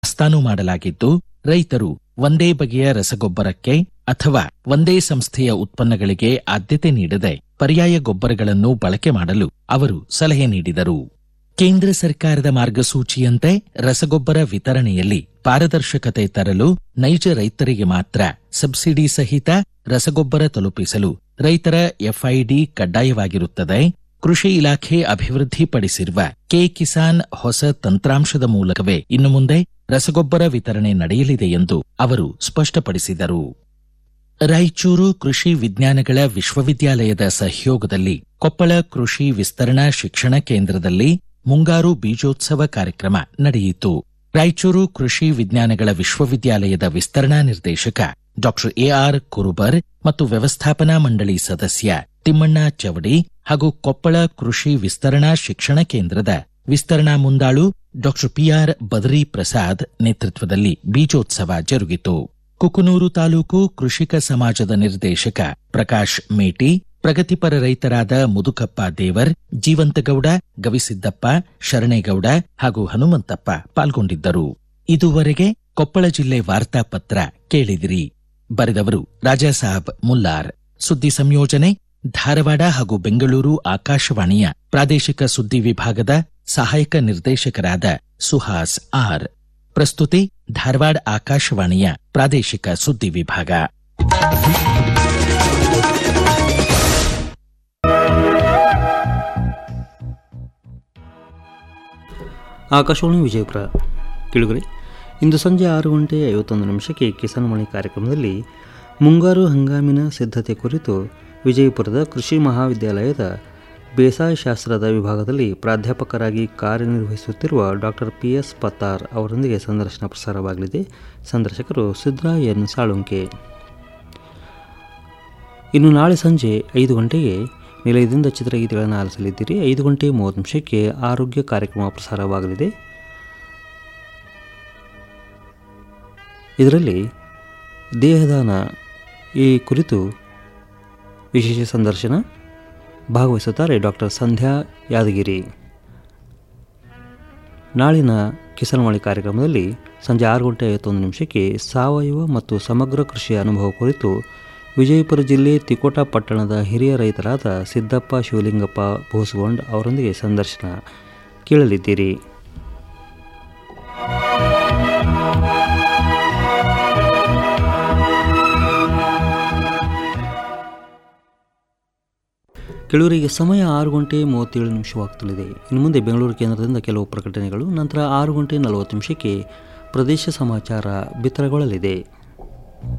ದಾಸ್ತಾನು ಮಾಡಲಾಗಿದ್ದು ರೈತರು ಒಂದೇ ಬಗೆಯ ರಸಗೊಬ್ಬರಕ್ಕೆ ಅಥವಾ ಒಂದೇ ಸಂಸ್ಥೆಯ ಉತ್ಪನ್ನಗಳಿಗೆ ಆದ್ಯತೆ ನೀಡದೆ ಪರ್ಯಾಯ ಗೊಬ್ಬರಗಳನ್ನು ಬಳಕೆ ಮಾಡಲು ಅವರು ಸಲಹೆ ನೀಡಿದರು ಕೇಂದ್ರ ಸರ್ಕಾರದ ಮಾರ್ಗಸೂಚಿಯಂತೆ ರಸಗೊಬ್ಬರ ವಿತರಣೆಯಲ್ಲಿ ಪಾರದರ್ಶಕತೆ ತರಲು ನೈಜ ರೈತರಿಗೆ ಮಾತ್ರ ಸಬ್ಸಿಡಿ ಸಹಿತ ರಸಗೊಬ್ಬರ ತಲುಪಿಸಲು ರೈತರ ಎಫ್ಐಡಿ ಕಡ್ಡಾಯವಾಗಿರುತ್ತದೆ ಕೃಷಿ ಇಲಾಖೆ ಅಭಿವೃದ್ಧಿಪಡಿಸಿರುವ ಕೆ ಕಿಸಾನ್ ಹೊಸ ತಂತ್ರಾಂಶದ ಮೂಲಕವೇ ಇನ್ನು ಮುಂದೆ ರಸಗೊಬ್ಬರ ವಿತರಣೆ ನಡೆಯಲಿದೆ ಎಂದು ಅವರು ಸ್ಪಷ್ಟಪಡಿಸಿದರು ರಾಯಚೂರು ಕೃಷಿ ವಿಜ್ಞಾನಗಳ ವಿಶ್ವವಿದ್ಯಾಲಯದ ಸಹಯೋಗದಲ್ಲಿ ಕೊಪ್ಪಳ ಕೃಷಿ ವಿಸ್ತರಣಾ ಶಿಕ್ಷಣ ಕೇಂದ್ರದಲ್ಲಿ ಮುಂಗಾರು ಬೀಜೋತ್ಸವ ಕಾರ್ಯಕ್ರಮ ನಡೆಯಿತು ರಾಯಚೂರು ಕೃಷಿ ವಿಜ್ಞಾನಗಳ ವಿಶ್ವವಿದ್ಯಾಲಯದ ವಿಸ್ತರಣಾ ನಿರ್ದೇಶಕ ಡಾಕ್ಟರ್ ಎಆರ್ ಕುರುಬರ್ ಮತ್ತು ವ್ಯವಸ್ಥಾಪನಾ ಮಂಡಳಿ ಸದಸ್ಯ ತಿಮ್ಮಣ್ಣ ಚವಡಿ ಹಾಗೂ ಕೊಪ್ಪಳ ಕೃಷಿ ವಿಸ್ತರಣಾ ಶಿಕ್ಷಣ ಕೇಂದ್ರದ ವಿಸ್ತರಣಾ ಮುಂದಾಳು ಡಾಕ್ಟರ್ ಪಿಆರ್ ಬದರಿ ಪ್ರಸಾದ್ ನೇತೃತ್ವದಲ್ಲಿ ಬೀಜೋತ್ಸವ ಜರುಗಿತು ಕುಕನೂರು ತಾಲೂಕು ಕೃಷಿಕ ಸಮಾಜದ ನಿರ್ದೇಶಕ ಪ್ರಕಾಶ್ ಮೇಟಿ ಪ್ರಗತಿಪರ ರೈತರಾದ ಮುದುಕಪ್ಪ ದೇವರ್ ಜೀವಂತಗೌಡ ಗವಿಸಿದ್ದಪ್ಪ ಶರಣೇಗೌಡ ಹಾಗೂ ಹನುಮಂತಪ್ಪ ಪಾಲ್ಗೊಂಡಿದ್ದರು ಇದುವರೆಗೆ ಕೊಪ್ಪಳ ಜಿಲ್ಲೆ ವಾರ್ತಾಪತ್ರ ಕೇಳಿದಿರಿ ಬರೆದವರು ರಾಜಾಸಾಬ್ ಮುಲ್ಲಾರ್ ಸುದ್ದಿ ಸಂಯೋಜನೆ ಧಾರವಾಡ ಹಾಗೂ ಬೆಂಗಳೂರು ಆಕಾಶವಾಣಿಯ ಪ್ರಾದೇಶಿಕ ಸುದ್ದಿ ವಿಭಾಗದ ಸಹಾಯಕ ನಿರ್ದೇಶಕರಾದ ಸುಹಾಸ್ ಆರ್ ಪ್ರಸ್ತುತಿ ಧಾರವಾಡ ಆಕಾಶವಾಣಿಯ ಪ್ರಾದೇಶಿಕ ಸುದ್ದಿ ವಿಭಾಗ ಆಕಾಶವಾಣಿ ವಿಜಯಪುರ ಕೇಳುಗರೆ ಇಂದು ಸಂಜೆ ಆರು ಗಂಟೆ ಐವತ್ತೊಂದು ನಿಮಿಷಕ್ಕೆ ಕಿಸಾನ್ ಮಣಿ ಕಾರ್ಯಕ್ರಮದಲ್ಲಿ ಮುಂಗಾರು ಹಂಗಾಮಿನ ಸಿದ್ಧತೆ ಕುರಿತು ವಿಜಯಪುರದ ಕೃಷಿ ಮಹಾವಿದ್ಯಾಲಯದ ಬೇಸಾಯ ಶಾಸ್ತ್ರದ ವಿಭಾಗದಲ್ಲಿ ಪ್ರಾಧ್ಯಾಪಕರಾಗಿ ಕಾರ್ಯನಿರ್ವಹಿಸುತ್ತಿರುವ ಡಾಕ್ಟರ್ ಪಿ ಎಸ್ ಪತ್ತಾರ್ ಅವರೊಂದಿಗೆ ಸಂದರ್ಶನ ಪ್ರಸಾರವಾಗಲಿದೆ ಸಂದರ್ಶಕರು ಸಿದ್ರಾ ಎನ್ ಸಾಳುಂಕೆ ಇನ್ನು ನಾಳೆ ಸಂಜೆ ಐದು ಗಂಟೆಗೆ ನಿಲಯದಿಂದ ಚಿತ್ರಗೀತೆಗಳನ್ನು ಆಲಿಸಲಿದ್ದೀರಿ ಐದು ಗಂಟೆ ಮೂವತ್ತು ನಿಮಿಷಕ್ಕೆ ಆರೋಗ್ಯ ಕಾರ್ಯಕ್ರಮ ಪ್ರಸಾರವಾಗಲಿದೆ ಇದರಲ್ಲಿ ದೇಹದಾನ ಈ ಕುರಿತು ವಿಶೇಷ ಸಂದರ್ಶನ ಭಾಗವಹಿಸುತ್ತಾರೆ ಡಾಕ್ಟರ್ ಸಂಧ್ಯಾ ಯಾದಗಿರಿ ನಾಳಿನ ಕಿಸನ್ವಾಣಿ ಕಾರ್ಯಕ್ರಮದಲ್ಲಿ ಸಂಜೆ ಆರು ಗಂಟೆ ಐವತ್ತೊಂದು ನಿಮಿಷಕ್ಕೆ ಸಾವಯವ ಮತ್ತು ಸಮಗ್ರ ಕೃಷಿಯ ಅನುಭವ ಕುರಿತು ವಿಜಯಪುರ ಜಿಲ್ಲೆ ತಿಕೋಟ ಪಟ್ಟಣದ ಹಿರಿಯ ರೈತರಾದ ಸಿದ್ದಪ್ಪ ಶಿವಲಿಂಗಪ್ಪ ಬೋಸಗೊಂಡ್ ಅವರೊಂದಿಗೆ ಸಂದರ್ಶನ ಕೇಳಲಿದ್ದೀರಿ ಕೆಲವರಿಗೆ ಸಮಯ ಆರು ಗಂಟೆ ಮೂವತ್ತೇಳು ನಿಮಿಷವಾಗ್ತಲಿದೆ ಇನ್ನು ಮುಂದೆ ಬೆಂಗಳೂರು ಕೇಂದ್ರದಿಂದ ಕೆಲವು ಪ್ರಕಟಣೆಗಳು ನಂತರ ಆರು ಗಂಟೆ ನಲವತ್ತು ನಿಮಿಷಕ್ಕೆ ಪ್ರದೇಶ ಸಮಾಚಾರ ಬಿತ್ತರಗೊಳ್ಳಲಿದೆ